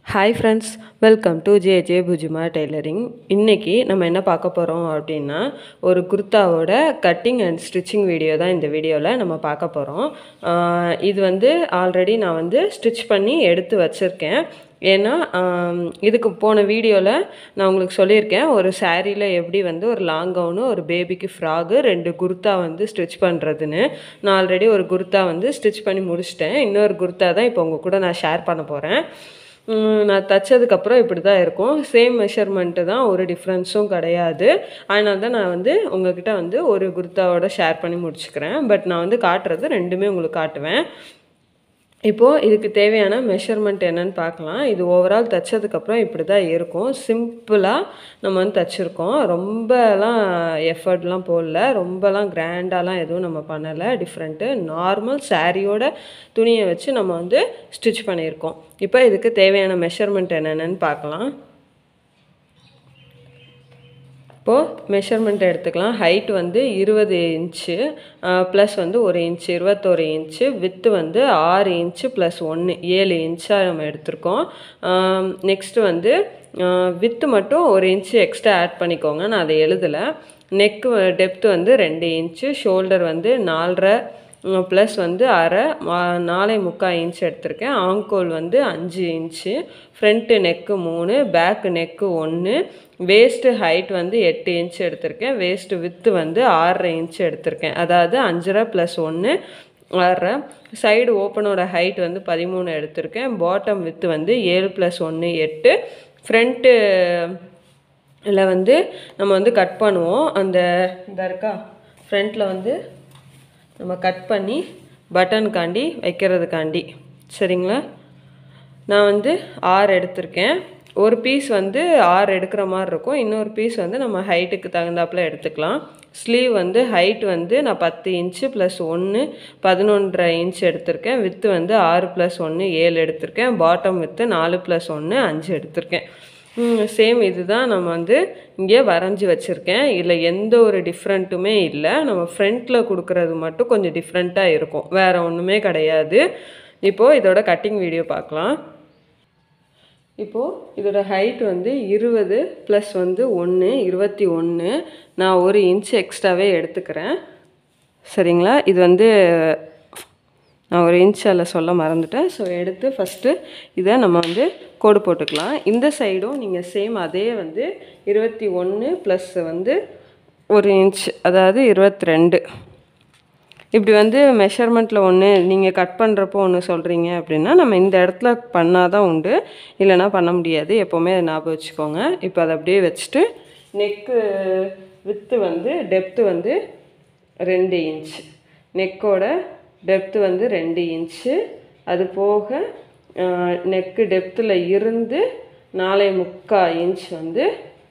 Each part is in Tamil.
hi friends welcome to J J புஜிமா டெய்லரிங் இன்றைக்கி நம்ம என்ன பார்க்க போகிறோம் அப்படின்னா ஒரு குர்தாவோட கட்டிங் அண்ட் ஸ்டிச்சிங் வீடியோ தான் இந்த வீடியோவில் நம்ம பார்க்க போகிறோம் இது வந்து ஆல்ரெடி நான் வந்து ஸ்டிச் பண்ணி எடுத்து வச்சுருக்கேன் ஏன்னா ஆம், இதுக்கு போன வீடியோவில் நான் உங்களுக்கு சொல்லியிருக்கேன் ஒரு சாரியில் எப்படி வந்து ஒரு லாங் கவுனு ஒரு பேபிக்கு ஃப்ராகு ரெண்டு குர்தா வந்து ஸ்டிச் பண்ணுறதுன்னு நான் ஆல்ரெடி ஒரு குர்தா வந்து ஸ்டிச் பண்ணி முடிச்சிட்டேன் இன்னொரு குர்தா தான் இப்போ உங்கள் கூட நான் ஷேர் பண்ண போகிறேன் உம், நான் தைச்சதுக்கப்புறம் இப்படி தான் இருக்கும் சேம் மெஷர்மெண்ட்டு தான் ஒரு டிஃப்ரென்ஸும் கிடையாது அதனால தான் நான் வந்து உங்ககிட்ட வந்து ஒரு குர்தாவோட ஷேர் பண்ணி முடிச்சுக்கிறேன் பட் நான் வந்து காட்டுறது ரெண்டுமே உங்களுக்கு காட்டுவேன் இப்போது இதுக்கு தேவையான மெஷர்மெண்ட் என்னன்னு பார்க்கலாம் இது ஓவரால் தைச்சதுக்கப்புறம் இப்படி தான் இருக்கும் சிம்பிளாக நம்ம வந்து தைச்சிருக்கோம் ரொம்பலாம் எஃபர்ட்லாம் போடல ரொம்பலாம் கிராண்டாலாம் எதுவும் நம்ம பண்ணலை டிஃப்ரெண்ட்டு நார்மல் சாரியோட துணியை வச்சு நம்ம வந்து ஸ்டிச் பண்ணியிருக்கோம் இப்போ இதுக்கு தேவையான மெஷர்மெண்ட் என்னென்னு பார்க்கலாம் இப்போது மெஷர்மெண்ட் எடுத்துக்கலாம் ஹைட் வந்து இருபது இன்ச்சு ப்ளஸ் வந்து ஒரு இன்ச்சு இருபத்தோரு இன்ச்சு வித்து வந்து ஆறு இன்ச்சு ப்ளஸ் ஒன்று ஏழு இன்ச்சாக நம்ம எடுத்திருக்கோம் நெக்ஸ்ட்டு வந்து வித்து மட்டும் ஒரு இன்ச்சு எக்ஸ்ட்ரா ஆட் பண்ணிக்கோங்க நான் அதை எழுதலை நெக்கு டெப்த்து வந்து ரெண்டு இன்ச்சு ஷோல்டர் வந்து நாலரை ப்ளஸ் வந்து அரை மா- நாலே முக்கால் இன்ச் எடுத்திருக்கேன் ஆங்கோல் வந்து அஞ்சு இன்ச்சு ஃப்ரண்ட்டு நெக்கு மூணு பேக்கு நெக்கு ஒன்று வேஸ்ட்டு ஹைட் வந்து எட்டு இன்ச் எடுத்திருக்கேன் வேஸ்ட்டு வித்து வந்து ஆறரை இன்ச் எடுத்திருக்கேன் அதாவது அஞ்சரை ப்ளஸ் ஒன்று ஆறரை சைடு ஓப்பனோட ஹைட் வந்து பதிமூணு எடுத்திருக்கேன் பாட்டம் வித்து வந்து ஏழு ப்ளஸ் ஒன்று எட்டு ஃப்ரண்ட்டு இதில் வந்து நம்ம வந்து கட் பண்ணுவோம் அந்த இந்த இருக்கா ஃப்ரண்ட்டில் வந்து நம்ம கட் பண்ணி பட்டனுக்காண்டி வைக்கிறதுக்காண்டி சரிங்களா நான் வந்து ஆறு எடுத்திருக்கேன் ஒரு பீஸ் வந்து ஆறு எடுக்கிற மாதிரி இருக்கும் இன்னொரு பீஸ் வந்து நம்ம ஹைட்டுக்கு தகுந்தாப்புல எடுத்துக்கலாம் ஸ்லீவ் வந்து ஹைட் வந்து நான் பத்து இன்ச்சு ப்ளஸ் ஒன்று பதினொன்றரை இன்ச் எடுத்திருக்கேன் வித்து வந்து ஆறு ப்ளஸ் ஒன்று ஏழு எடுத்திருக்கேன் பாட்டம் வித்து நாலு ப்ளஸ் ஒன்று அஞ்சு எடுத்திருக்கேன் சேம் இதுதான் நம்ம வந்து இங்கே வரைஞ்சி வச்சுருக்கேன் இதில் எந்த ஒரு டிஃப்ரெண்ட்டுமே இல்லை நம்ம ஃப்ரண்ட்டில் கொடுக்குறது மட்டும் கொஞ்சம் டிஃப்ரெண்ட்டாக இருக்கும் வேறு ஒன்றுமே கிடையாது இப்போது இதோட கட்டிங் வீடியோ பார்க்கலாம் இப்போது இதோட ஹைட் வந்து இருபது ப்ளஸ் வந்து ஒன்று இருபத்தி ஒன்று நான் ஒரு இன்ச் எக்ஸ்ட்ராவே எடுத்துக்கிறேன் சரிங்களா இது வந்து நான் ஒரு இன்ச் அதில் சொல்ல மறந்துட்டேன் ஸோ எடுத்து ஃபஸ்ட்டு இதை நம்ம வந்து கோடு போட்டுக்கலாம் இந்த சைடும் நீங்கள் சேம் அதே வந்து இருபத்தி ஒன்று ப்ளஸ் வந்து ஒரு இன்ச் அதாவது இருபத்தி ரெண்டு இப்படி வந்து மெஷர்மெண்ட்டில் ஒன்று நீங்கள் கட் பண்ணுறப்போ ஒன்று சொல்கிறீங்க அப்படின்னா நம்ம இந்த இடத்துல பண்ணால் தான் உண்டு இல்லைன்னா பண்ண முடியாது எப்போவுமே அதை ஞாபகம் வச்சுக்கோங்க இப்போ அதை அப்படியே வச்சுட்டு நெக்கு வித்து வந்து டெப்த்து வந்து ரெண்டு இன்ச் நெக்கோட டெப்த்து வந்து ரெண்டு இன்ச்சு அது போக நெக்கு டெப்த்தில் இருந்து நாலே முக்கால் இன்ச் வந்து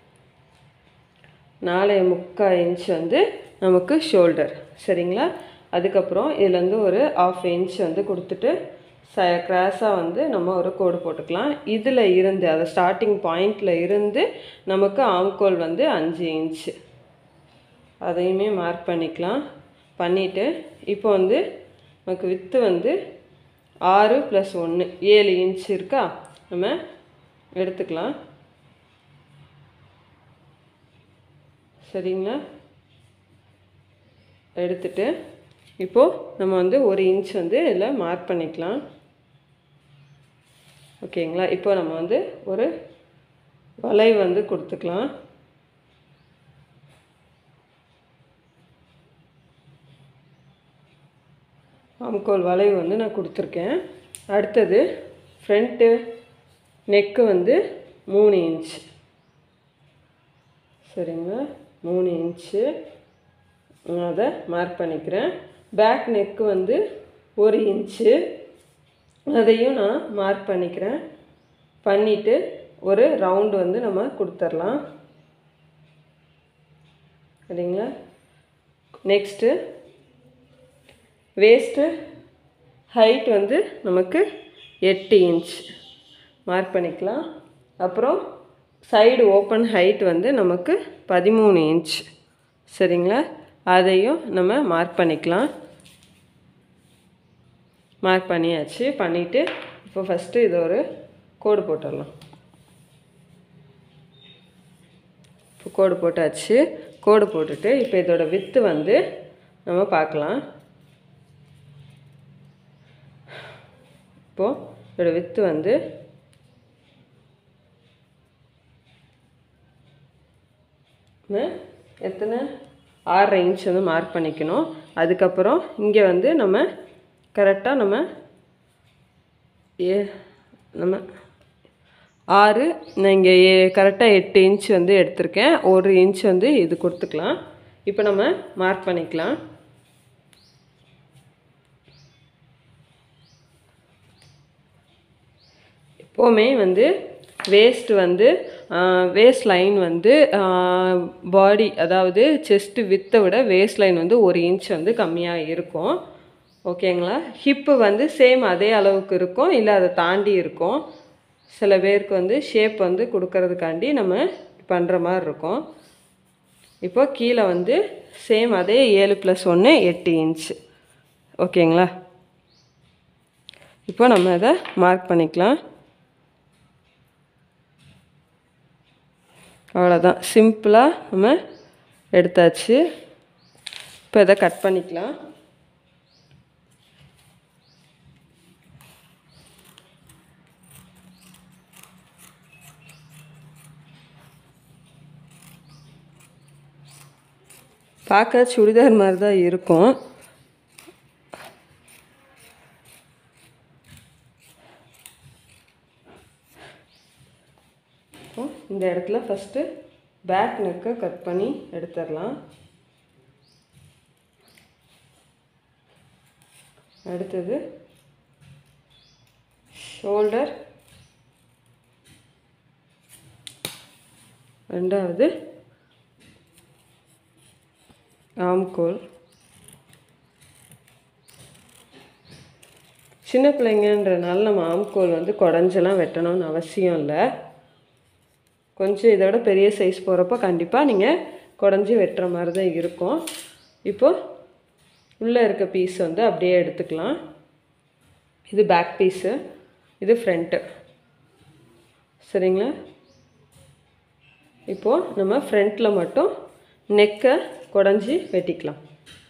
நாலே முக்கால் இன்ச் வந்து நமக்கு ஷோல்டர் சரிங்களா அதுக்கப்புறம் இதுலேருந்து ஒரு ஆஃப் இன்ச் வந்து கொடுத்துட்டு ச கிராஸாக வந்து நம்ம ஒரு கோடு போட்டுக்கலாம் இதில் இருந்து அதை ஸ்டார்டிங் பாயிண்டில் இருந்து நமக்கு ஆம்கோல் வந்து அஞ்சு இன்ச்சு அதையுமே மார்க் பண்ணிக்கலாம் பண்ணிவிட்டு இப்போ வந்து நமக்கு வித்து வந்து ஆறு ப்ளஸ் ஒன்று ஏழு இன்ச் இருக்கா நம்ம எடுத்துக்கலாம் சரிங்களா எடுத்துட்டு இப்போது நம்ம வந்து ஒரு இன்ச் வந்து இதில் மார்க் பண்ணிக்கலாம் ஓகேங்களா இப்போ நம்ம வந்து ஒரு வளைவு வந்து கொடுத்துக்கலாம் ஆம்கோல் வளைவு வந்து நான் கொடுத்துருக்கேன் அடுத்தது ஃப்ரண்ட்டு நெக்கு வந்து மூணு இன்ச் சரிங்களா மூணு இன்ச்சு நான் அதை மார்க் பண்ணிக்கிறேன் பேக் நெக்கு வந்து ஒரு இன்ச்சு அதையும் நான் மார்க் பண்ணிக்கிறேன் பண்ணிவிட்டு ஒரு ரவுண்டு வந்து நம்ம கொடுத்துர்லாம் சரிங்களா நெக்ஸ்ட்டு வேஸ்ட்டு ஹைட் வந்து நமக்கு எட்டு இன்ச் மார்க் பண்ணிக்கலாம் அப்புறம் சைடு ஓப்பன் ஹைட் வந்து நமக்கு பதிமூணு இன்ச் சரிங்களா அதையும் நம்ம மார்க் பண்ணிக்கலாம் மார்க் பண்ணியாச்சு பண்ணிவிட்டு இப்போ ஃபஸ்ட்டு இது ஒரு கோடு போட்டுடலாம் இப்போ கோடு போட்டாச்சு கோடு போட்டுட்டு இப்போ இதோட வித்து வந்து நம்ம பார்க்கலாம் இப்போது இதோட வித்து வந்து நம்ம எத்தனை ஆறரை இன்ச் வந்து மார்க் பண்ணிக்கணும் அதுக்கப்புறம் இங்கே வந்து நம்ம கரெக்டாக நம்ம ஏ நம்ம ஆறு நான் இங்கே ஏ கரெக்டாக எட்டு இன்ச் வந்து எடுத்திருக்கேன் ஒரு இன்ச் வந்து இது கொடுத்துக்கலாம் இப்போ நம்ம மார்க் பண்ணிக்கலாம் எப்போவுமே வந்து வேஸ்ட் வந்து வேஸ்ட் லைன் வந்து பாடி அதாவது செஸ்ட்டு வித்தை விட வேஸ்ட் லைன் வந்து ஒரு இன்ச் வந்து கம்மியாக இருக்கும் ஓகேங்களா ஹிப்பு வந்து சேம் அதே அளவுக்கு இருக்கும் இல்லை அதை தாண்டி இருக்கும் சில பேருக்கு வந்து ஷேப் வந்து கொடுக்கறதுக்காண்டி நம்ம பண்ணுற மாதிரி இருக்கும் இப்போ கீழே வந்து சேம் அதே ஏழு ப்ளஸ் ஒன்று எட்டு இன்ச்சு ஓகேங்களா இப்போ நம்ம அதை மார்க் பண்ணிக்கலாம் அவ்வளோதான் சிம்பிளாக நம்ம எடுத்தாச்சு இப்போ இதை கட் பண்ணிக்கலாம் பார்க்க சுடிதார் மாதிரி தான் இருக்கும் இப்போ இந்த இடத்துல ஃபஸ்ட்டு பேக் நெக்கை கட் பண்ணி எடுத்துடலாம் அடுத்தது ஷோல்டர் ரெண்டாவது ஆம்கோல் சின்ன பிள்ளைங்கன்றனால நம்ம ஆம்கோல் வந்து குடஞ்செல்லாம் வெட்டணும்னு அவசியம் இல்லை கொஞ்சம் இதோட பெரிய சைஸ் போகிறப்போ கண்டிப்பாக நீங்கள் குடஞ்சி வெட்டுற மாதிரி தான் இருக்கும் இப்போது உள்ளே இருக்க பீஸ் வந்து அப்படியே எடுத்துக்கலாம் இது பேக் பீஸு இது ஃப்ரண்ட்டு சரிங்களா இப்போது நம்ம ஃப்ரண்ட்டில் மட்டும் நெக்கை குடஞ்சி வெட்டிக்கலாம்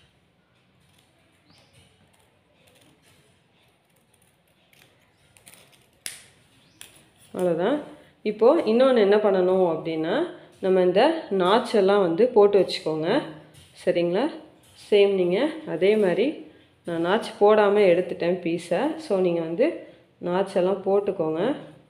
அவ்வளோதான் இப்போது இன்னொன்று என்ன பண்ணணும் அப்படின்னா நம்ம இந்த நாச்செல்லாம் வந்து போட்டு வச்சுக்கோங்க சரிங்களா சேம் நீங்கள் அதே மாதிரி நான் நாச் போடாமல் எடுத்துட்டேன் பீஸை ஸோ நீங்கள் வந்து நாச்செல்லாம் போட்டுக்கோங்க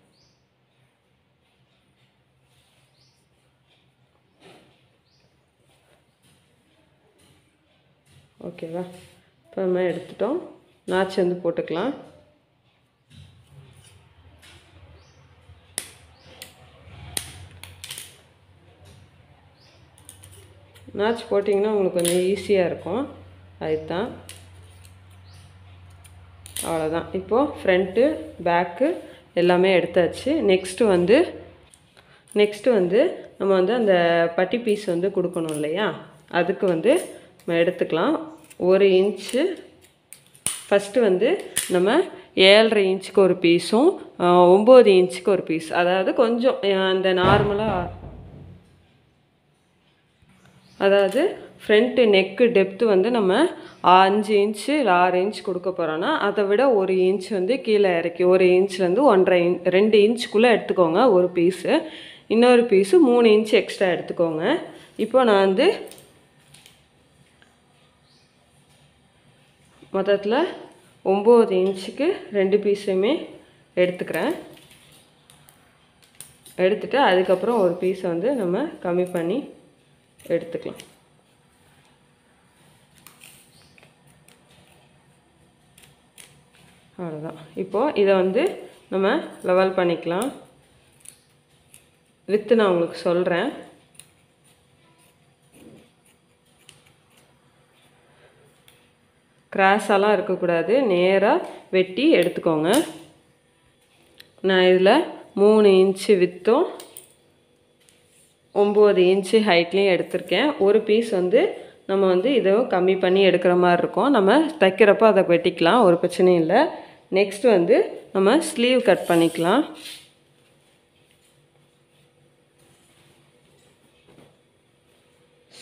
ஓகேவா இப்போ நம்ம எடுத்துட்டோம் நாச்சு வந்து போட்டுக்கலாம் நாச்சு போட்டிங்கன்னா உங்களுக்கு கொஞ்சம் ஈஸியாக இருக்கும் அதுதான் அவ்வளோதான் இப்போது ஃப்ரண்ட்டு பேக்கு எல்லாமே எடுத்தாச்சு நெக்ஸ்ட்டு வந்து நெக்ஸ்ட்டு வந்து நம்ம வந்து அந்த பட்டி பீஸ் வந்து கொடுக்கணும் இல்லையா அதுக்கு வந்து நம்ம எடுத்துக்கலாம் ஒரு இன்ச்சு ஃபஸ்ட்டு வந்து நம்ம ஏழரை இன்ச்சுக்கு ஒரு பீஸும் ஒம்பது இன்ச்சுக்கு ஒரு பீஸ் அதாவது கொஞ்சம் அந்த நார்மலாக அதாவது ஃப்ரண்ட்டு நெக்கு டெப்த்து வந்து நம்ம அஞ்சு இன்ச்சு இல்லை ஆறு இன்ச் கொடுக்க போகிறோன்னா அதை விட ஒரு இன்ச் வந்து கீழே இறக்கி ஒரு இன்ச்லேருந்து ஒன்றரை இன் ரெண்டு இன்ச்சுக்குள்ளே எடுத்துக்கோங்க ஒரு பீஸு இன்னொரு பீஸு மூணு இன்ச் எக்ஸ்ட்ரா எடுத்துக்கோங்க இப்போ நான் வந்து மொத்தத்தில் ஒம்பது இன்ச்சுக்கு ரெண்டு பீஸுமே எடுத்துக்கிறேன் எடுத்துகிட்டு அதுக்கப்புறம் ஒரு பீஸை வந்து நம்ம கம்மி பண்ணி எடுத்துக்கலாம் அவ்வளோதான் இப்போது இதை வந்து நம்ம லெவல் பண்ணிக்கலாம் வித்து நான் உங்களுக்கு சொல்கிறேன் கிராஸாலாம் இருக்கக்கூடாது நேராக வெட்டி எடுத்துக்கோங்க நான் இதில் மூணு இன்ச்சு வித்தும் ஒம்பது இன்ச்சு ஹைட்லேயும் எடுத்திருக்கேன் ஒரு பீஸ் வந்து நம்ம வந்து இதை கம்மி பண்ணி எடுக்கிற மாதிரி இருக்கும் நம்ம தைக்கிறப்போ அதை வெட்டிக்கலாம் ஒரு பிரச்சனையும் இல்லை நெக்ஸ்ட் வந்து நம்ம ஸ்லீவ் கட் பண்ணிக்கலாம்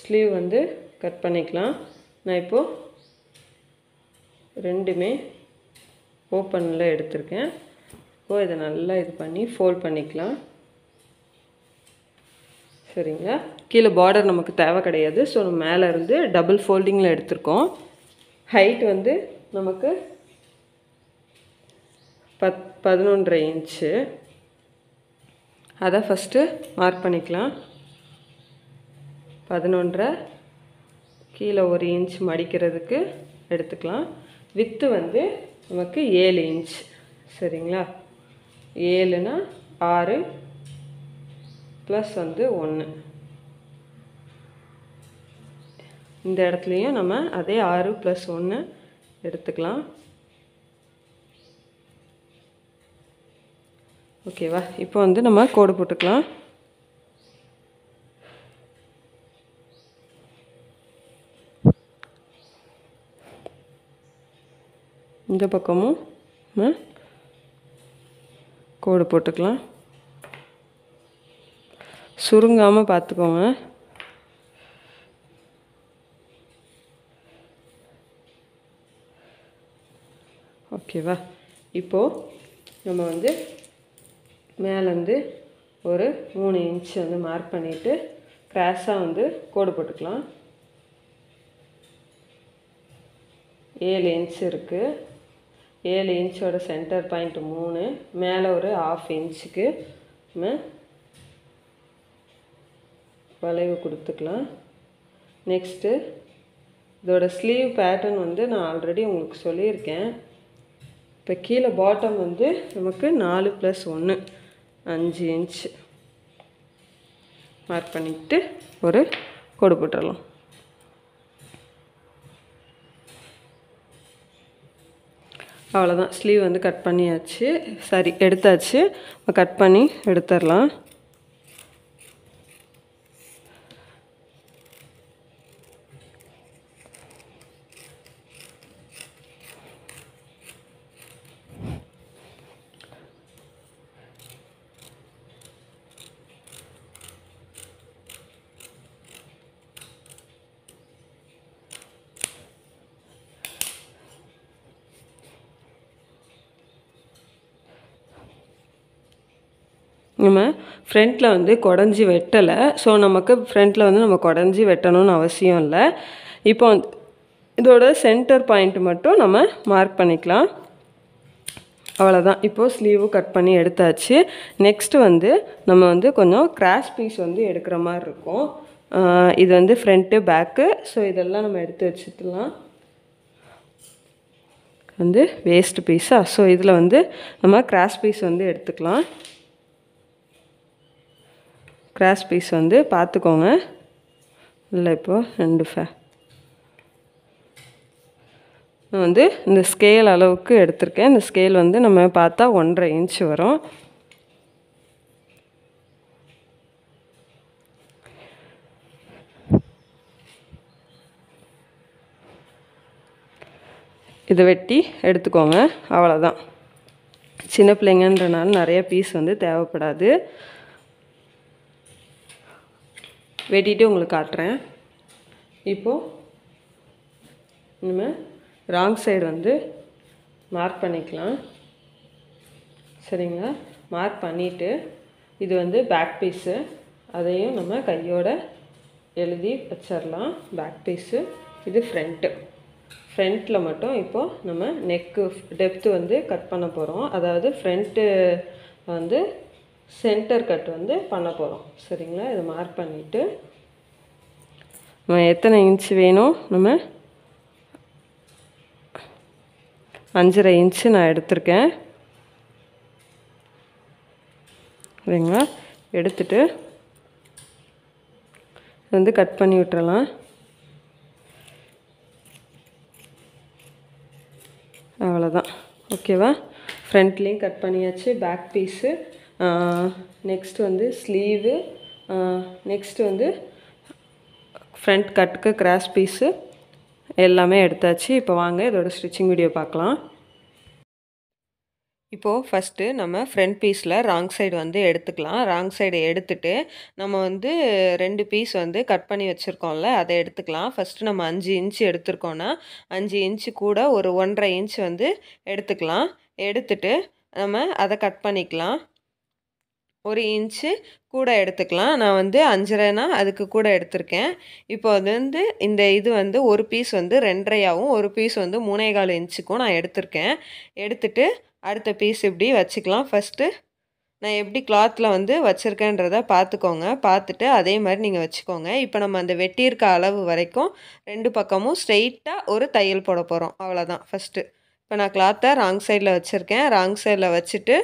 ஸ்லீவ் வந்து கட் பண்ணிக்கலாம் நான் இப்போது ரெண்டுமே ஓப்பனில் எடுத்திருக்கேன் இப்போ இதை நல்லா இது பண்ணி ஃபோல்ட் பண்ணிக்கலாம் சரிங்களா கீழே பார்டர் நமக்கு தேவை கிடையாது ஸோ நம்ம மேலே இருந்து டபுள் ஃபோல்டிங்கில் எடுத்திருக்கோம் ஹைட் வந்து நமக்கு பத் பதினொன்றரை இன்ச்சு அதை ஃபஸ்ட்டு மார்க் பண்ணிக்கலாம் பதினொன்றரை கீழே ஒரு இன்ச் மடிக்கிறதுக்கு எடுத்துக்கலாம் வித்து வந்து நமக்கு ஏழு இன்ச் சரிங்களா ஏழுனா ஆறு ப்ளஸ் வந்து ஒன்று இந்த இடத்துலையும் நம்ம அதே ஆறு ப்ளஸ் ஒன்று எடுத்துக்கலாம் ஓகேவா இப்போ வந்து நம்ம கோடு போட்டுக்கலாம் இந்த பக்கமும் நம்ம கோடு போட்டுக்கலாம் சுருங்காமல் பார்த்துக்கோங்க ஓகேவா இப்போது நம்ம வந்து மேலேருந்து ஒரு மூணு இன்ச் வந்து மார்க் பண்ணிவிட்டு கிராஸாக வந்து கோடு போட்டுக்கலாம் ஏழு இன்ச் இருக்குது ஏழு இன்ச்சோட சென்டர் பாயிண்ட் மூணு மேலே ஒரு ஆஃப் இன்ச்சுக்கு நம்ம வளைவு கொடுத்துக்கலாம் நெக்ஸ்ட்டு இதோட ஸ்லீவ் பேட்டர்ன் வந்து நான் ஆல்ரெடி உங்களுக்கு சொல்லியிருக்கேன் இப்போ கீழே பாட்டம் வந்து நமக்கு நாலு ப்ளஸ் ஒன்று அஞ்சு இன்ச் மார்க் பண்ணிக்கிட்டு ஒரு கோடு போட்டுடலாம் அவ்வளோதான் ஸ்லீவ் வந்து கட் பண்ணியாச்சு சரி எடுத்தாச்சு கட் பண்ணி எடுத்துடலாம் நம்ம ஃப்ரண்ட்டில் வந்து குடஞ்சி வெட்டலை ஸோ நமக்கு ஃப்ரண்ட்டில் வந்து நம்ம குடஞ்சி வெட்டணும்னு அவசியம் இல்லை இப்போ வந்து இதோட சென்டர் பாயிண்ட் மட்டும் நம்ம மார்க் பண்ணிக்கலாம் அவ்வளோதான் இப்போது ஸ்லீவு கட் பண்ணி எடுத்தாச்சு நெக்ஸ்ட்டு வந்து நம்ம வந்து கொஞ்சம் கிராஸ் பீஸ் வந்து எடுக்கிற மாதிரி இருக்கும் ஆஹ் இது வந்து ஃப்ரண்ட்டு பேக்கு ஸோ இதெல்லாம் நம்ம எடுத்து வச்சுக்கலாம் வந்து வேஸ்ட் பீஸா ஸோ இதில் வந்து நம்ம கிராஸ் பீஸ் வந்து எடுத்துக்கலாம் கிராஸ் பீஸ் வந்து பார்த்துக்கோங்க இல்லை இப்போது ரெண்டு ஃபே நான் வந்து இந்த ஸ்கேல் அளவுக்கு எடுத்திருக்கேன் இந்த ஸ்கேல் வந்து நம்ம பார்த்தா ஒன்றரை இன்ச் வரும் இதை வெட்டி எடுத்துக்கோங்க அவ்வளோதான் சின்ன பிள்ளைங்கன்றனால நிறைய பீஸ் வந்து தேவைப்படாது வெட்டிட்டு உங்களுக்கு காட்டுறேன் இப்போது நம்ம ராங் சைடு வந்து மார்க் பண்ணிக்கலாம் சரிங்களா மார்க் பண்ணிவிட்டு இது வந்து பேக் பீஸு அதையும் நம்ம கையோட எழுதி வச்சிடலாம் பேக் பீஸு இது ஃப்ரண்ட்டு ஃப்ரண்ட்டில் மட்டும் இப்போது நம்ம நெக்கு டெப்த்து வந்து கட் பண்ண போகிறோம் அதாவது ஃப்ரண்ட்டு வந்து சென்டர் கட் வந்து பண்ண போகிறோம் சரிங்களா இதை மார்க் பண்ணிவிட்டு நம்ம எத்தனை இன்ச் வேணும் நம்ம அஞ்சரை இன்ச்சு நான் எடுத்திருக்கேன் சரிங்களா எடுத்துட்டு வந்து கட் பண்ணி விட்டுறலாம் அவ்வளோதான் ஓகேவா ஃப்ரண்ட்லேயும் கட் பண்ணியாச்சு பேக் பீஸு நெக்ஸ்ட் வந்து ஸ்லீவு நெக்ஸ்ட் வந்து ஃப்ரண்ட் கட்டுக்கு கிராஸ் பீஸு எல்லாமே எடுத்தாச்சு இப்போ வாங்க இதோட ஸ்டிச்சிங் வீடியோ பார்க்கலாம் இப்போது ஃபஸ்ட்டு நம்ம ஃப்ரண்ட் பீஸில் ராங் சைடு வந்து எடுத்துக்கலாம் ராங் சைடு எடுத்துட்டு நம்ம வந்து ரெண்டு பீஸ் வந்து கட் பண்ணி வச்சுருக்கோம்ல அதை எடுத்துக்கலாம் ஃபஸ்ட்டு நம்ம அஞ்சு இன்ச்சு எடுத்திருக்கோன்னா அஞ்சு இன்ச்சு கூட ஒரு ஒன்றரை இன்ச் வந்து எடுத்துக்கலாம் எடுத்துட்டு நம்ம அதை கட் பண்ணிக்கலாம் ஒரு இன்ச்சு கூட எடுத்துக்கலாம் நான் வந்து அஞ்சரைனா அதுக்கு கூட எடுத்திருக்கேன் இப்போ அது வந்து இந்த இது வந்து ஒரு பீஸ் வந்து ரெண்டரையாகவும் ஒரு பீஸ் வந்து மூணே கால் இன்ச்சுக்கும் நான் எடுத்திருக்கேன் எடுத்துட்டு அடுத்த பீஸ் இப்படி வச்சுக்கலாம் ஃபஸ்ட்டு நான் எப்படி கிளாத்தில் வந்து வச்சுருக்கேன்றத பார்த்துக்கோங்க பார்த்துட்டு அதே மாதிரி நீங்கள் வச்சுக்கோங்க இப்போ நம்ம அந்த வெட்டியிருக்க அளவு வரைக்கும் ரெண்டு பக்கமும் ஸ்ட்ரெயிட்டாக ஒரு தையல் போட போகிறோம் அவ்வளோதான் ஃபஸ்ட்டு இப்போ நான் கிளாத்தை ராங் சைடில் வச்சுருக்கேன் ராங் சைடில் வச்சுட்டு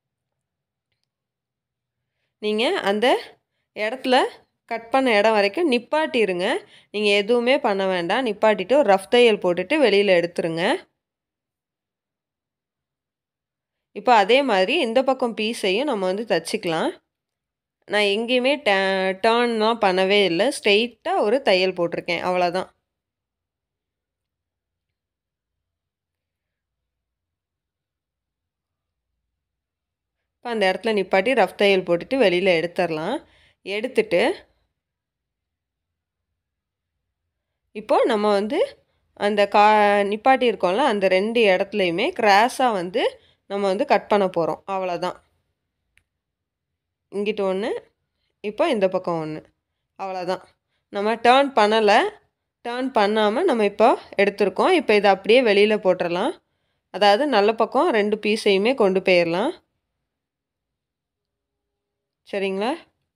நீங்கள் அந்த இடத்துல கட் பண்ண இடம் வரைக்கும் நிப்பாட்டிடுங்க நீங்கள் எதுவுமே பண்ண வேண்டாம் நிப்பாட்டிட்டு ஒரு ரஃப் தையல் போட்டுட்டு வெளியில் எடுத்துருங்க இப்போ அதே மாதிரி இந்த பக்கம் பீஸையும் நம்ம வந்து தச்சுக்கலாம் நான் எங்கேயுமே டே டேர்ன்லாம் பண்ணவே இல்லை ஸ்ட்ரெயிட்டாக ஒரு தையல் போட்டிருக்கேன் அவ்வளோதான் இப்போ அந்த இடத்துல நிப்பாட்டி ரஃப் தையல் போட்டுட்டு வெளியில் எடுத்துடலாம் எடுத்துட்டு இப்போது நம்ம வந்து அந்த கா நிப்பாட்டி இருக்கோம்ல அந்த ரெண்டு இடத்துலையுமே கிராஸாக வந்து நம்ம வந்து கட் பண்ண போகிறோம் அவ்வளோதான் இங்கிட்ட ஒன்று இப்போ இந்த பக்கம் ஒன்று அவ்வளோதான் நம்ம டேர்ன் பண்ணலை டேர்ன் பண்ணாமல் நம்ம இப்போ எடுத்திருக்கோம் இப்போ இதை அப்படியே வெளியில் போட்டுடலாம் அதாவது நல்ல பக்கம் ரெண்டு பீஸையுமே கொண்டு போயிடலாம் சரிங்களா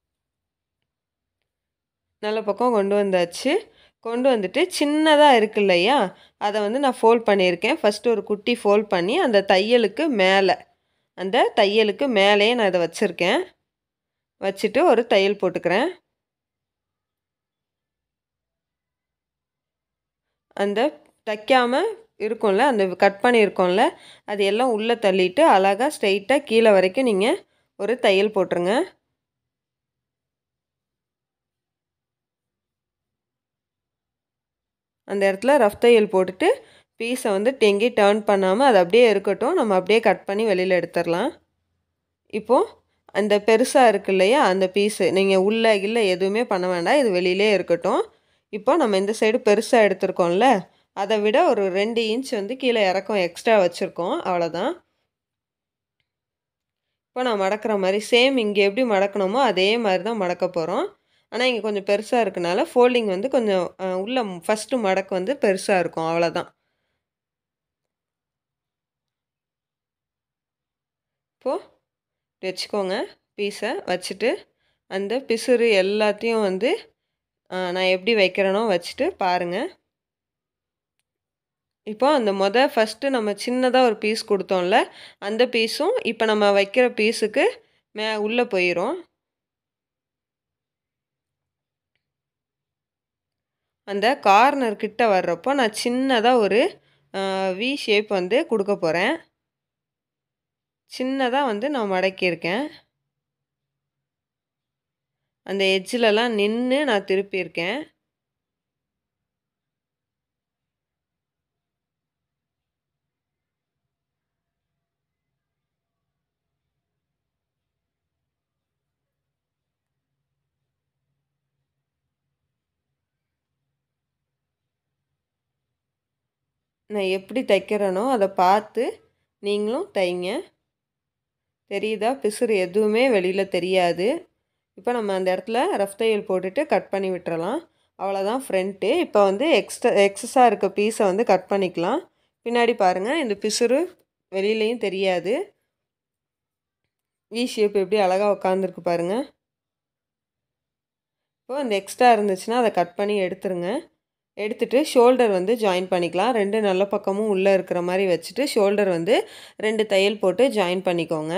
நல்ல பக்கம் கொண்டு வந்தாச்சு கொண்டு வந்துட்டு சின்னதாக இருக்கு இல்லையா அதை வந்து நான் ஃபோல்ட் பண்ணியிருக்கேன் ஃபஸ்ட்டு ஒரு குட்டி ஃபோல்ட் பண்ணி அந்த தையலுக்கு மேலே அந்த தையலுக்கு மேலேயே நான் இதை வச்சுருக்கேன் வச்சுட்டு ஒரு தையல் போட்டுக்கிறேன் அந்த தைக்காமல் இருக்கும்ல அந்த கட் பண்ணியிருக்கோம்ல அது எல்லாம் உள்ளே தள்ளிட்டு அழகாக ஸ்ட்ரெயிட்டாக கீழே வரைக்கும் நீங்கள் ஒரு தையல் போட்டுருங்க அந்த இடத்துல ரஃப் தையல் போட்டுட்டு பீஸை வந்து டெங்கி டேர்ன் பண்ணாமல் அது அப்படியே இருக்கட்டும் நம்ம அப்படியே கட் பண்ணி வெளியில் எடுத்துடலாம் இப்போது அந்த பெருசாக இருக்கு இல்லையா அந்த பீஸு நீங்கள் உள்ளே இல்லை எதுவுமே பண்ண வேண்டாம் இது வெளியிலே இருக்கட்டும் இப்போ நம்ம இந்த சைடு பெருசாக எடுத்திருக்கோம்ல அதை விட ஒரு ரெண்டு இன்ச் வந்து கீழே இறக்கம் எக்ஸ்ட்ரா வச்சுருக்கோம் அவ்வளோதான் இப்போ நான் மடக்கிற மாதிரி சேம் இங்கே எப்படி மடக்கணுமோ அதே மாதிரி தான் மடக்க போகிறோம் ஆனால் இங்கே கொஞ்சம் பெருசாக இருக்கனால ஃபோல்டிங் வந்து கொஞ்சம் உள்ள ஃபஸ்ட்டு மடக்கு வந்து பெருசாக இருக்கும் அவ்வளோதான் இப்போது வச்சுக்கோங்க பீஸை வச்சுட்டு அந்த பிசுறு எல்லாத்தையும் வந்து நான் எப்படி வைக்கிறேனோ வச்சுட்டு பாருங்கள் இப்போ அந்த மொதல் ஃபஸ்ட்டு நம்ம சின்னதாக ஒரு பீஸ் கொடுத்தோம்ல அந்த பீஸும் இப்போ நம்ம வைக்கிற பீஸுக்கு மே உள்ளே போயிடும் அந்த கார்னர் கிட்ட வர்றப்போ நான் சின்னதாக ஒரு வி ஷேப் வந்து கொடுக்க போகிறேன் சின்னதாக வந்து நான் மடக்கியிருக்கேன் அந்த எட்ஜிலலாம் நின்று நான் திருப்பியிருக்கேன் நான் எப்படி தைக்கிறேனோ அதை பார்த்து நீங்களும் தைங்க தெரியுதா பிசுறு எதுவுமே வெளியில் தெரியாது இப்போ நம்ம அந்த இடத்துல ரஃப் தையல் போட்டுட்டு கட் பண்ணி விட்டுறலாம் அவ்வளோதான் ஃப்ரண்ட்டு இப்போ வந்து எக்ஸ்ட்ரா எக்ஸஸாக இருக்க பீஸை வந்து கட் பண்ணிக்கலாம் பின்னாடி பாருங்கள் இந்த பிசுறு வெளியிலையும் தெரியாது வி ஷேப் எப்படி அழகாக உட்காந்துருக்கு பாருங்கள் இப்போ இந்த எக்ஸ்ட்ரா இருந்துச்சுன்னா அதை கட் பண்ணி எடுத்துருங்க எடுத்துட்டு ஷோல்டர் வந்து ஜாயின் பண்ணிக்கலாம் ரெண்டு நல்ல பக்கமும் உள்ளே இருக்கிற மாதிரி வச்சுட்டு ஷோல்டர் வந்து ரெண்டு தையல் போட்டு ஜாயின் பண்ணிக்கோங்க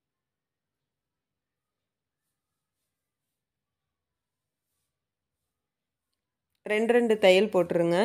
ரெண்டு ரெண்டு தையல் போட்டுருங்க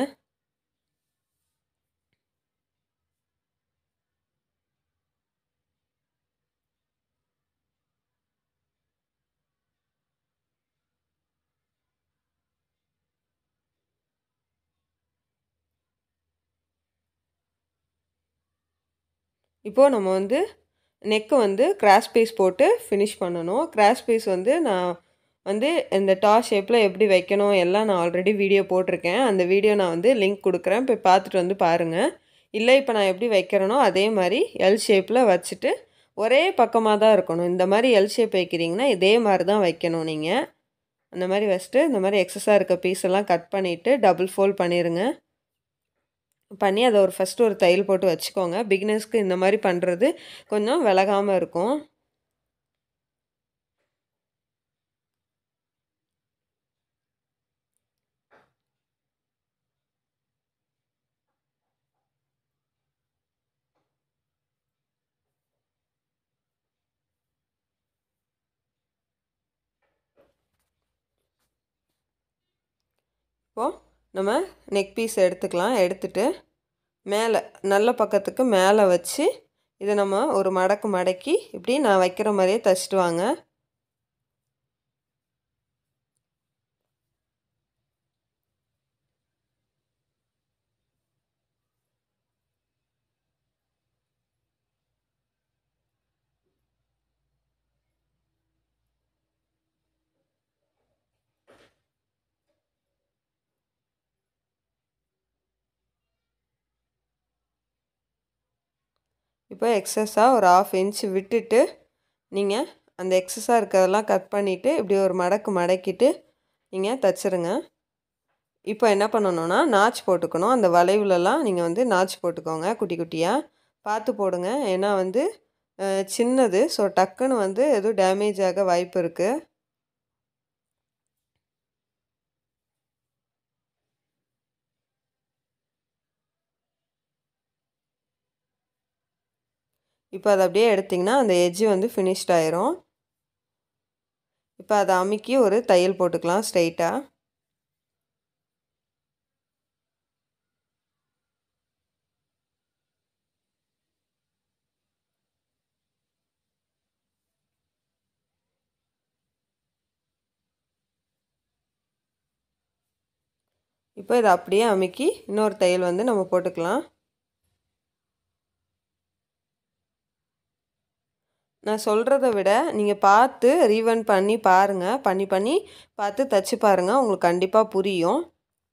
இப்போது நம்ம வந்து நெக்கு வந்து கிராஸ் பீஸ் போட்டு ஃபினிஷ் பண்ணணும் கிராஸ் பீஸ் வந்து நான் வந்து இந்த டா ஷேப்பில் எப்படி வைக்கணும் எல்லாம் நான் ஆல்ரெடி வீடியோ போட்டிருக்கேன் அந்த வீடியோ நான் வந்து லிங்க் கொடுக்குறேன் போய் பார்த்துட்டு வந்து பாருங்கள் இல்லை இப்போ நான் எப்படி வைக்கிறேனோ அதே மாதிரி எல் ஷேப்பில் வச்சுட்டு ஒரே பக்கமாக தான் இருக்கணும் இந்த மாதிரி எல் ஷேப் வைக்கிறீங்கன்னா இதே மாதிரி தான் வைக்கணும் நீங்கள் அந்த மாதிரி வச்சுட்டு இந்த மாதிரி எக்ஸஸாக இருக்க பீஸ் எல்லாம் கட் பண்ணிவிட்டு டபுள் ஃபோல்ட் பண்ணிடுங்க பண்ணி அதை ஒரு ஃபஸ்ட்டு ஒரு தையல் போட்டு வச்சுக்கோங்க பிகினர்ஸ்க்கு இந்த மாதிரி பண்ணுறது கொஞ்சம் விலகாமல் இருக்கும் இப்போது நம்ம நெக் பீஸ் எடுத்துக்கலாம் எடுத்துட்டு மேலே நல்ல பக்கத்துக்கு மேலே வச்சு இதை நம்ம ஒரு மடக்கு மடக்கி இப்படி நான் வைக்கிற மாதிரியே தைச்சிட்டு வாங்க இப்போ எக்ஸஸாக ஒரு ஆஃப் இன்ச் விட்டுட்டு நீங்கள் அந்த எக்ஸஸாக இருக்கிறதெல்லாம் கட் பண்ணிவிட்டு இப்படி ஒரு மடக்கு மடக்கிட்டு நீங்கள் தச்சுருங்க இப்போ என்ன பண்ணணுன்னா நாச் போட்டுக்கணும் அந்த வளைவுலலாம் நீங்கள் வந்து நாச் போட்டுக்கோங்க குட்டி குட்டியாக பார்த்து போடுங்க ஏன்னா வந்து சின்னது ஸோ டக்குன்னு வந்து எதுவும் டேமேஜ் ஆக வாய்ப்பு இருக்குது இப்போ அதை அப்படியே எடுத்திங்கன்னா அந்த எஜ்ஜு வந்து ஃபினிஷ்ட் ஆயிரும் இப்போ அதை அமுக்கி ஒரு தையல் போட்டுக்கலாம் ஸ்ட்ரைட்டாக இப்போ இதை அப்படியே அமுக்கி இன்னொரு தையல் வந்து நம்ம போட்டுக்கலாம் நான் சொல்கிறத விட நீங்கள் பார்த்து ரீவன் பண்ணி பாருங்கள் பண்ணி பண்ணி பார்த்து தைச்சி பாருங்கள் உங்களுக்கு கண்டிப்பாக புரியும்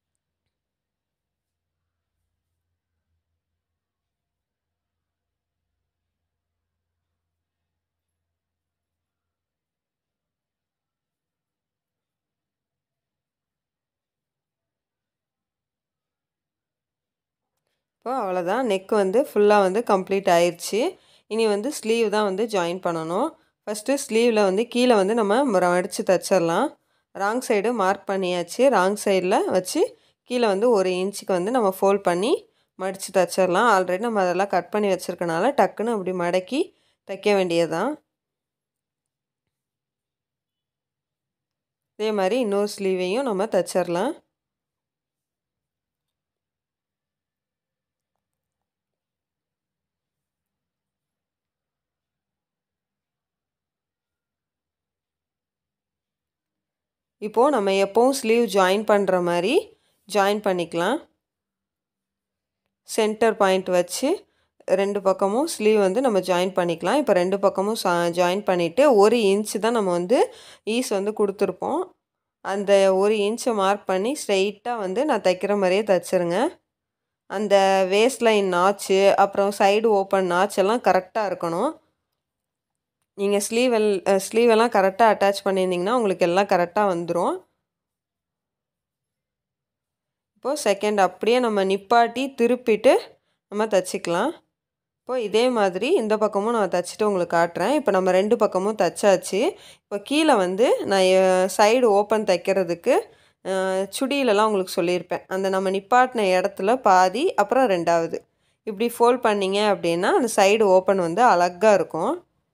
இப்போ அவ்வளோதான் நெக் வந்து ஃபுல்லாக வந்து கம்ப்ளீட் ஆயிடுச்சு இனி வந்து ஸ்லீவ் தான் வந்து ஜாயின் பண்ணணும் ஃபஸ்ட்டு ஸ்லீவில் வந்து கீழே வந்து நம்ம மடித்து தைச்சிடலாம் ராங் சைடு மார்க் பண்ணியாச்சு ராங் சைடில் வச்சு கீழே வந்து ஒரு இன்ச்சுக்கு வந்து நம்ம ஃபோல்ட் பண்ணி மடித்து தைச்சிடலாம் ஆல்ரெடி நம்ம அதெல்லாம் கட் பண்ணி வச்சுருக்கனால டக்குன்னு அப்படி மடக்கி தைக்க வேண்டியதுதான் இதே மாதிரி இன்னொரு ஸ்லீவையும் நம்ம தைச்சிடலாம் இப்போது நம்ம எப்போவும் ஸ்லீவ் ஜாயின் பண்ணுற மாதிரி ஜாயின் பண்ணிக்கலாம் சென்டர் பாயிண்ட் வச்சு ரெண்டு பக்கமும் ஸ்லீவ் வந்து நம்ம ஜாயின் பண்ணிக்கலாம் இப்போ ரெண்டு பக்கமும் ஜாயின் பண்ணிவிட்டு ஒரு இன்ச்சு தான் நம்ம வந்து ஈஸ் வந்து கொடுத்துருப்போம் அந்த ஒரு இன்ச்சை மார்க் பண்ணி ஸ்ட்ரெயிட்டாக வந்து நான் தைக்கிற மாதிரியே தைச்சிருங்க அந்த வேஸ்ட் லைன் நாச்சு அப்புறம் சைடு ஓப்பன் நாச் எல்லாம் கரெக்டாக இருக்கணும் நீங்கள் ஸ்லீவ் எல் ஸ்லீவ் எல்லாம் கரெக்டாக அட்டாச் பண்ணியிருந்தீங்கன்னா உங்களுக்கு எல்லாம் கரெக்டாக வந்துடும் இப்போது செகண்ட் அப்படியே நம்ம நிப்பாட்டி திருப்பிட்டு நம்ம தைச்சிக்கலாம் இப்போது இதே மாதிரி இந்த பக்கமும் நான் தைச்சிட்டு உங்களுக்கு காட்டுறேன் இப்போ நம்ம ரெண்டு பக்கமும் தைச்சாச்சு இப்போ கீழே வந்து நான் சைடு ஓப்பன் தைக்கிறதுக்கு சுடியிலலாம் உங்களுக்கு சொல்லியிருப்பேன் அந்த நம்ம நிப்பாட்டின இடத்துல பாதி அப்புறம் ரெண்டாவது இப்படி ஃபோல்ட் பண்ணிங்க அப்படின்னா அந்த சைடு ஓப்பன் வந்து அழகாக இருக்கும்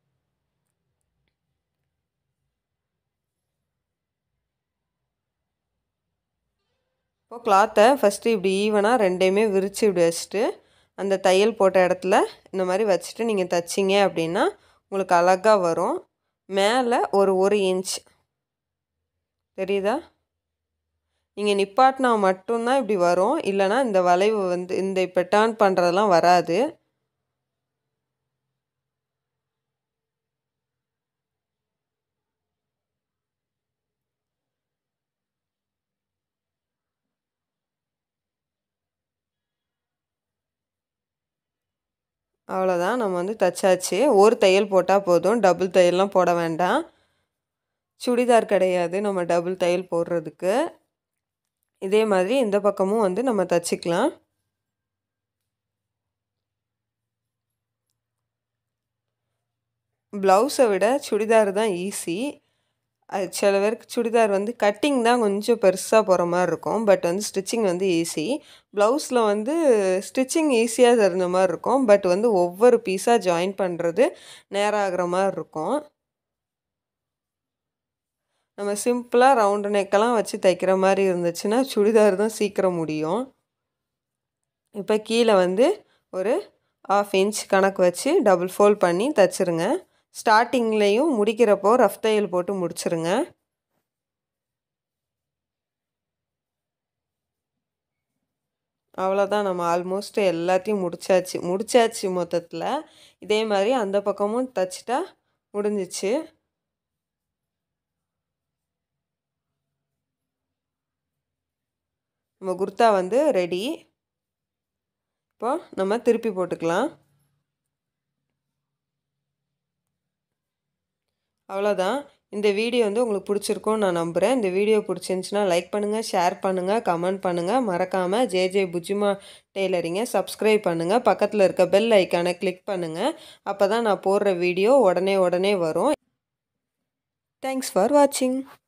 இப்போ கிளாத்தை ஃபஸ்ட்டு இப்படி ஈவனாக ரெண்டையுமே விரித்து இப்படி வச்சுட்டு அந்த தையல் போட்ட இடத்துல இந்த மாதிரி வச்சுட்டு நீங்கள் தைச்சிங்க அப்படின்னா உங்களுக்கு அழகாக வரும் மேலே ஒரு ஒரு இன்ச் தெரியுதா நீங்கள் நிப்பாட்டினா மட்டும்தான் இப்படி வரும் இல்லைனா இந்த வளைவு வந்து இந்த இப்போ டேர்ன் பண்ணுறதெல்லாம் வராது அவ்வளோதான் நம்ம வந்து தச்சாச்சு ஒரு தையல் போட்டால் போதும் டபுள் தையல்லாம் போட வேண்டாம் சுடிதார் கிடையாது நம்ம டபுள் தையல் போடுறதுக்கு இதே மாதிரி இந்த பக்கமும் வந்து நம்ம தச்சுக்கலாம் ப்ளவுஸை விட சுடிதார் தான் ஈஸி அது சில பேருக்கு சுடிதார் வந்து கட்டிங் தான் கொஞ்சம் பெருசாக போகிற மாதிரி இருக்கும் பட் வந்து ஸ்டிச்சிங் வந்து ஈஸி ப்ளவுஸில் வந்து ஸ்டிச்சிங் ஈஸியாக தெரிஞ்ச மாதிரி இருக்கும் பட் வந்து ஒவ்வொரு பீஸாக ஜாயின் பண்ணுறது நேரம் ஆகிற மாதிரி இருக்கும் நம்ம சிம்பிளாக ரவுண்டு நெக்கெல்லாம் வச்சு தைக்கிற மாதிரி இருந்துச்சுன்னா சுடிதார் தான் சீக்கிரம் முடியும் இப்போ கீழே வந்து ஒரு ஆஃப் இன்ச் கணக்கு வச்சு டபுள் ஃபோல்ட் பண்ணி தச்சுருங்க ஸ்டார்டிங்லேயும் முடிக்கிறப்போ ரஃப் தையல் போட்டு முடிச்சிருங்க அவ்வளோதான் நம்ம ஆல்மோஸ்ட் எல்லாத்தையும் முடிச்சாச்சு முடிச்சாச்சு மொத்தத்தில் இதே மாதிரி அந்த பக்கமும் தச்சிட்டா முடிஞ்சிச்சு நம்ம குர்த்தா வந்து ரெடி இப்போ நம்ம திருப்பி போட்டுக்கலாம் அவ்வளோதான் இந்த வீடியோ வந்து உங்களுக்கு பிடிச்சிருக்கும்னு நான் நம்புகிறேன் இந்த வீடியோ பிடிச்சிருந்துச்சின்னா லைக் பண்ணுங்கள் ஷேர் பண்ணுங்கள் கமெண்ட் பண்ணுங்கள் மறக்காமல் ஜே ஜே புஜிமா டெய்லரிங்கை சப்ஸ்கிரைப் பண்ணுங்கள் பக்கத்தில் இருக்க பெல் ஐக்கானை கிளிக் பண்ணுங்கள் அப்போ தான் நான் போடுற வீடியோ உடனே உடனே வரும் தேங்க்ஸ் ஃபார் வாட்சிங்